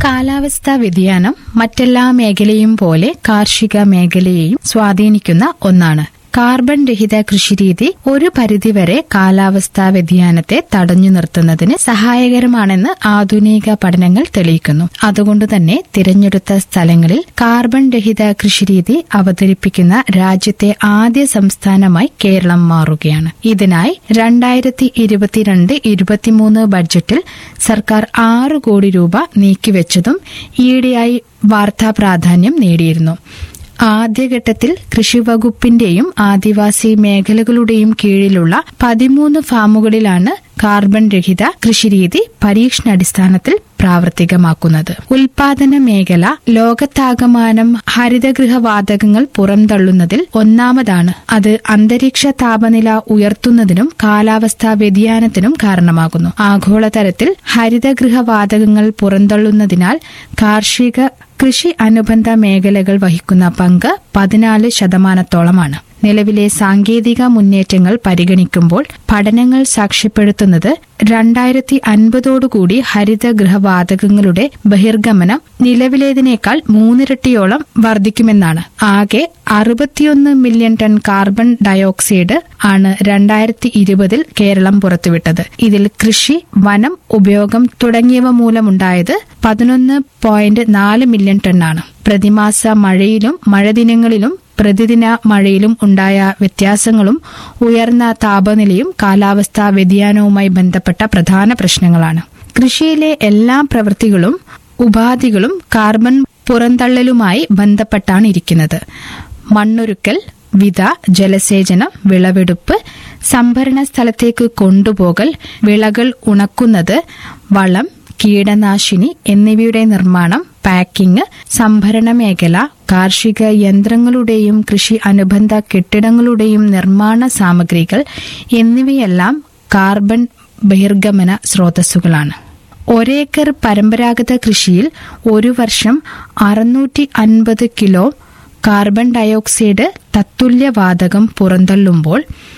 കാലാവസ്ഥാ വ്യതിയാനം മറ്റെല്ലാ മേഖലയും പോലെ കാർഷിക മേഖലയെയും സ്വാധീനിക്കുന്ന ഒന്നാണ് കാർബൺ രഹിത കൃഷിരീതി ഒരു പരിധിവരെ കാലാവസ്ഥാ വ്യതിയാനത്തെ തടഞ്ഞു നിർത്തുന്നതിന് സഹായകരമാണെന്ന് ആധുനിക പഠനങ്ങൾ തെളിയിക്കുന്നു അതുകൊണ്ട് തന്നെ തിരഞ്ഞെടുത്ത സ്ഥലങ്ങളിൽ കാർബൺ രഹിത കൃഷിരീതി അവതരിപ്പിക്കുന്ന രാജ്യത്തെ ആദ്യ സംസ്ഥാനമായി കേരളം മാറുകയാണ് ഇതിനായി രണ്ടായിരത്തി ഇരുപത്തിരണ്ട് ഇരുപത്തിമൂന്ന് ബഡ്ജറ്റിൽ സർക്കാർ ആറ് കോടി രൂപ നീക്കിവെച്ചതും ഈയിടെയായി വാർത്താ പ്രാധാന്യം നേടിയിരുന്നു ആദ്യഘട്ടത്തിൽ കൃഷിവകുപ്പിന്റെയും ആദിവാസി മേഖലകളുടെയും കീഴിലുള്ള പതിമൂന്ന് ഫാമുകളിലാണ് കാർബൺ രഹിത കൃഷിരീതി പരീക്ഷണാടിസ്ഥാനത്തിൽ പ്രാവർത്തികമാക്കുന്നത് ഉൽപാദന മേഖല ലോകത്താകമാനം ഹരിതഗൃഹവാതകങ്ങൾ പുറംതള്ളുന്നതിൽ ഒന്നാമതാണ് അത് അന്തരീക്ഷ താപനില ഉയർത്തുന്നതിനും കാലാവസ്ഥാ വ്യതിയാനത്തിനും കാരണമാകുന്നു ആഗോളതലത്തിൽ ഹരിതഗൃഹവാതകങ്ങൾ പുറന്തള്ളുന്നതിനാൽ കാർഷിക കൃഷി അനുബന്ധ മേഖലകൾ വഹിക്കുന്ന പങ്ക് പതിനാല് ശതമാനത്തോളമാണ് നിലവിലെ സാങ്കേതിക മുന്നേറ്റങ്ങൾ പരിഗണിക്കുമ്പോൾ പഠനങ്ങൾ സാക്ഷ്യപ്പെടുത്തുന്നത് രണ്ടായിരത്തി അൻപതോടുകൂടി ഹരിതഗൃഹവാതകങ്ങളുടെ ബഹിർഗമനം നിലവിലേതിനേക്കാൾ മൂന്നിരട്ടിയോളം വർദ്ധിക്കുമെന്നാണ് ആകെ അറുപത്തിയൊന്ന് മില്യൺ ടൺ കാർബൺ ഡയോക്സൈഡ് ആണ് രണ്ടായിരത്തി ഇരുപതിൽ കേരളം പുറത്തുവിട്ടത് ഇതിൽ കൃഷി വനം ഉപയോഗം തുടങ്ങിയവ മൂലമുണ്ടായത് പതിനൊന്ന് പോയിന്റ് നാല് മില്യൺ ടണ്ണാണ് പ്രതിമാസ മഴയിലും മഴദിനങ്ങളിലും പ്രതിദിന മഴയിലും ഉണ്ടായ വ്യത്യാസങ്ങളും ഉയർന്ന താപനിലയും കാലാവസ്ഥാ വ്യതിയാനവുമായി ബന്ധപ്പെട്ട പ്രധാന പ്രശ്നങ്ങളാണ് കൃഷിയിലെ എല്ലാ പ്രവൃത്തികളും ഉപാധികളും കാർബൺ പുറന്തള്ളലുമായി ബന്ധപ്പെട്ടാണ് ഇരിക്കുന്നത് മണ്ണൊരുക്കൽ വിത ജലസേചനം വിളവെടുപ്പ് സംഭരണ സ്ഥലത്തേക്ക് കൊണ്ടുപോകൽ വിളകൾ ഉണക്കുന്നത് വളം കീടനാശിനി എന്നിവയുടെ നിർമ്മാണം പാക്കിംഗ് സംഭരണ മേഖല കാർഷിക യന്ത്രങ്ങളുടെയും കൃഷി അനുബന്ധ കെട്ടിടങ്ങളുടെയും നിർമ്മാണ സാമഗ്രികൾ എന്നിവയെല്ലാം കാർബൺ ബഹിർഗമന സ്രോതസ്സുകളാണ് ഒരേക്കർ പരമ്പരാഗത കൃഷിയിൽ ഒരു വർഷം അറുന്നൂറ്റി അൻപത് കിലോ കാർബൺ ഡയോക്സൈഡ് തത്തുല്യവാതകം പുറന്തള്ളുമ്പോൾ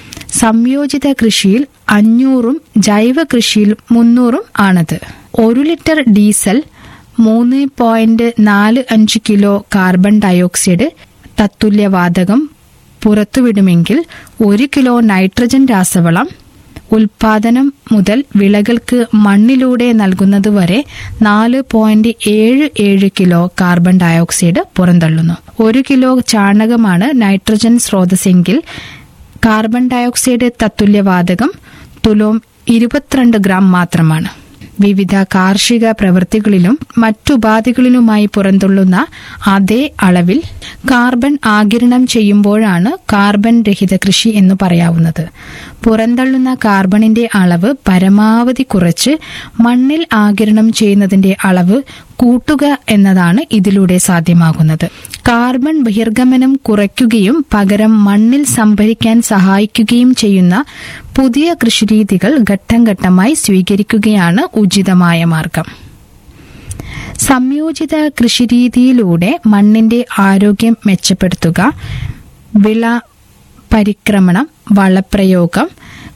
സംയോജിത കൃഷിയിൽ അഞ്ഞൂറും ജൈവ കൃഷിയിൽ മുന്നൂറും ആണത് ഒരു ലിറ്റർ ഡീസൽ മൂന്ന് പോയിന്റ് നാല് അഞ്ച് കിലോ കാർബൺ ഡയോക്സൈഡ് തത്തുല്യവാതകം പുറത്തുവിടുമെങ്കിൽ ഒരു കിലോ നൈട്രജൻ രാസവളം ഉൽപാദനം മുതൽ വിളകൾക്ക് മണ്ണിലൂടെ നൽകുന്നതുവരെ നാല് പോയിന്റ് ഏഴ് ഏഴ് കിലോ കാർബൺ ഡയോക്സൈഡ് പുറന്തള്ളുന്നു ഒരു കിലോ ചാണകമാണ് നൈട്രജൻ സ്രോതസ്സെങ്കിൽ കാർബൺ ഡയോക്സൈഡ് തത്തുല്യവാതകം തുലോം ഇരുപത്തിരണ്ട് ഗ്രാം മാത്രമാണ് വിവിധ കാർഷിക പ്രവൃത്തികളിലും മറ്റുപാധികളിലുമായി പുറന്തള്ളുന്ന അതേ അളവിൽ കാർബൺ ആകിരണം ചെയ്യുമ്പോഴാണ് കാർബൺ രഹിത കൃഷി എന്ന് പറയാവുന്നത് പുറന്തള്ളുന്ന കാർബണിന്റെ അളവ് പരമാവധി കുറച്ച് മണ്ണിൽ ആകിരണം ചെയ്യുന്നതിന്റെ അളവ് കൂട്ടുക എന്നതാണ് ഇതിലൂടെ സാധ്യമാകുന്നത് കാർബൺ ബഹിർഗമനം കുറയ്ക്കുകയും പകരം മണ്ണിൽ സംഭരിക്കാൻ സഹായിക്കുകയും ചെയ്യുന്ന പുതിയ കൃഷിരീതികൾ ഘട്ടം ഘട്ടമായി സ്വീകരിക്കുകയാണ് ഉചിതമായ മാർഗം സംയോജിത കൃഷിരീതിയിലൂടെ മണ്ണിന്റെ ആരോഗ്യം മെച്ചപ്പെടുത്തുക വിള പരിക്രമണം വളപ്രയോഗം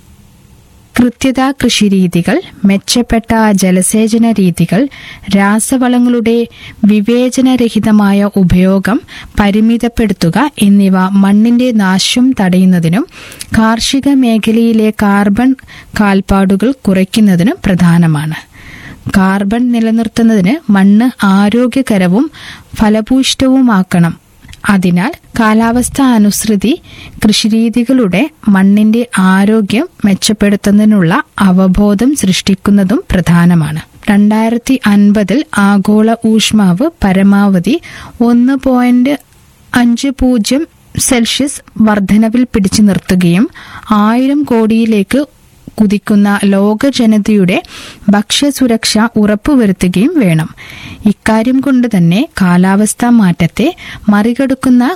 കൃത്യത കൃഷിരീതികൾ മെച്ചപ്പെട്ട ജലസേചന രീതികൾ രാസവളങ്ങളുടെ വിവേചനരഹിതമായ ഉപയോഗം പരിമിതപ്പെടുത്തുക എന്നിവ മണ്ണിന്റെ നാശം തടയുന്നതിനും കാർഷിക മേഖലയിലെ കാർബൺ കാൽപ്പാടുകൾ കുറയ്ക്കുന്നതിനും പ്രധാനമാണ് കാർബൺ നിലനിർത്തുന്നതിന് മണ്ണ് ആരോഗ്യകരവും ഫലഭൂയിഷ്ടവുമാക്കണം അതിനാൽ കാലാവസ്ഥ അനുസൃതി കൃഷിരീതികളുടെ മണ്ണിന്റെ ആരോഗ്യം മെച്ചപ്പെടുത്തുന്നതിനുള്ള അവബോധം സൃഷ്ടിക്കുന്നതും പ്രധാനമാണ് രണ്ടായിരത്തി അൻപതിൽ ആഗോള ഊഷ്മാവ് പരമാവധി ഒന്ന് പോയിന്റ് അഞ്ച് പൂജ്യം സെൽഷ്യസ് വർധനവിൽ പിടിച്ചു നിർത്തുകയും ആയിരം കോടിയിലേക്ക് കുതിക്കുന്ന ലോക ജനതയുടെ ഭക്ഷ്യസുരക്ഷ ഉറപ്പുവരുത്തുകയും വേണം ഇക്കാര്യം കൊണ്ട് തന്നെ കാലാവസ്ഥാ മാറ്റത്തെ മറികടക്കുന്ന